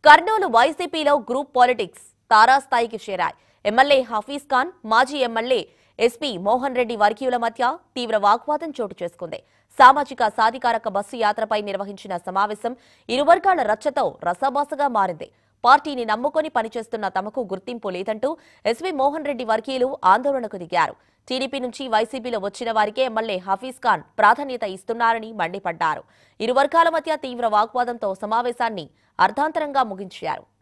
కర్నూలు వైసీపీలో group politics తారాస్థాయికి చేరాయి ఎమ్మెల్యే హఫీజ్ ఖాన్ మాజీ ఎమ్మెల్యే ఎస్పీ మోహన్ రెడ్డి వర్గీయుల మధ్య తీవ్ర వాగ్వాదం చోటు చేసుకుంది సామాజిక సాధికారక బస్సు యాత్రపై నిర్వహించిన సమావేశం ఇరు వర్గాల రచ్చతో రసాబాసగా మారింది పార్టీని నమ్ముకొని పనిచేస్తున్న తమకు గుర్తింపు లేదంటూ ఎస్వీ మోహన్ రెడ్డి వర్గీయులు ఆందోళనకు దిగారు టీడీపీ నుంచి వైసీపీలో వచ్చిన వారికే ఎమ్మెల్యే హఫీజ్ ఖాన్ ప్రాధాన్యత ఇస్తున్నారని మండిపడ్డారు ఇరు వర్గాల మధ్య తీవ్ర వాగ్వాదంతో సమావేశాన్ని అర్ధాంతరంగా ముగించారు